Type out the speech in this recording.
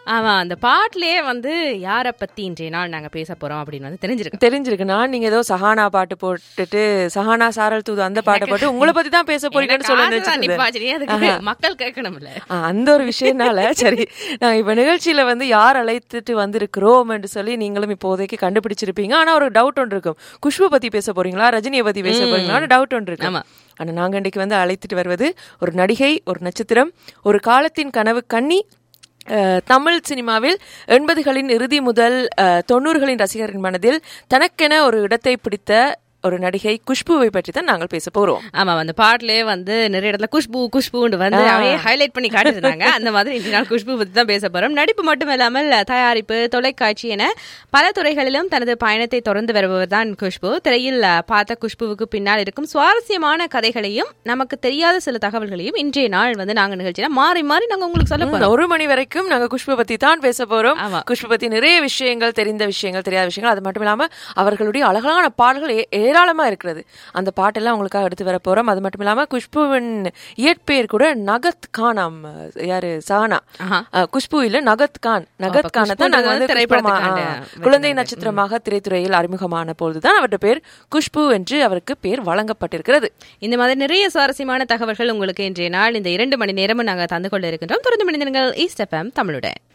ஆமா அந்த பாட்டிலேயே வந்து யாரை பத்தி இன்றைய நாள் நாங்க பேச போறோம் அப்படின்னு வந்து தெரிஞ்சிருக்கு தெரிஞ்சிருக்கு நான் நீங்க ஏதோ சஹானா பாட்டு போட்டுட்டு சஹானா சாரல் தூது அந்த பாட்டை போட்டு உங்களை பத்தி தான் பேச போறீங்கன்னு சொல்ல நினைச்சிருந்தேன். அதுக்கு மக்கள் கேட்கணும்ல ஆ, அந்த ஒரு விஷயம்னால சரி நாங்க இப்ப நிகழ்ச்சியில வந்து யார் அழைத்துட்டு வந்திருக்கிறோம் என்று சொல்லி நீங்களும் இப்போதைக்கு கண்டுபிடிச்சிருப்பீங்க ஆனா ஒரு டவுட் ஒன்று இருக்கும் குஷ்பு பத்தி பேச போறீங்களா ரஜினியை பத்தி பேச போறீங்களான்னு டவுட் ஒன்று இருக்கு ஆமா. ஆனா நாங்க இன்னைக்கு வந்து அழைத்துட்டு வருவது ஒரு நடிகை ஒரு நட்சத்திரம் ஒரு காலத்தின் கனவு கன்னி அஹ், தமிழ் சினிமாவில் எண்பதுகளின் இறுதி முதல் அஹ், தொண்ணூறுகளின் ரசிகரின் மனதில் தனக்கென ஒரு இடத்தை பிடித்த ஒரு நடிகை குஷ்புவை பற்றி தான் நாங்கள் பேச போறோம் ஆமா அந்த பாட்டுலயே வந்து நிறைய இடத்துல குஷ்பு குஷ்புன்னு வந்து அப்படியே ஹைலைட் பண்ணி காட்டிருந்தாங்க அந்த மாதிரி இன்றைய நாள் குஷ்பு பத்தி தான் பேச போறோம் நடிப்பு மட்டும் இல்லாமல் தயாரிப்பு தொலைக்காட்சி என பல துறைகளிலும் தனது பயணத்தை தொடர்ந்து வருபவர் தான் குஷ்பு திரையில் அஹ், பார்த்த குஷ்புவுக்கு பின்னால் இருக்கும் சுவாரஸ்யமான கதைகளையும் நமக்கு தெரியாத சில தகவல்களையும் இன்றைய நாள் வந்து நாங்க நிகழ்ச்சியில மாறி மாறி நாங்க உங்களுக்கு சொல்ல போறோம் ஒரு மணி வரைக்கும் நாங்க குஷ்பு பத்தி தான் பேச போறோம் ஆமா. குஷ்பு பத்தி நிறைய விஷயங்கள் தெரிந்த விஷயங்கள் தெரியாத விஷயங்கள் அது மட்டும் இல்லாம அவர்களுடைய அழகான பாடல்கள் ஏ- ஏராளமா இருக்கிறது அந்த பாட்டெல்லாம் உங்களுக்காக எடுத்து வர போறோம் அது மட்டும் இல்லாம குஷ்புவின் இயற்பெயர் கூட நகத் கானாம் யாரு சஹானா ஆஹா. அஹ், குஷ்பு இல்ல நகத் கான் நகத் கானை தான் நாங்க வந்து திரைப்படத்துக்கான குஷ்பமா- ஆ, வெற்றி குழந்தை நடந்தது. நட்சத்திரமாக திரைத்துறையில் அறிமுகமான பொழுதுதான் அவருடைய பேர் குஷ்பு என்று அவருக்கு பேர் வழங்கப்பட்டிருக்கிறது இந்த மாதிரி நிறைய சுவாரஸ்யமான தகவல்கள் உங்களுக்கு இன்றைய நாள் இந்த இரண்டு மணி நேரமும் நாங்க தந்து கொள்ள இருக்கின்றோம் தொடர்ந்து மணி நேரங்கள் ஈஸ்ட் எஃப்எம் தமிழுடன்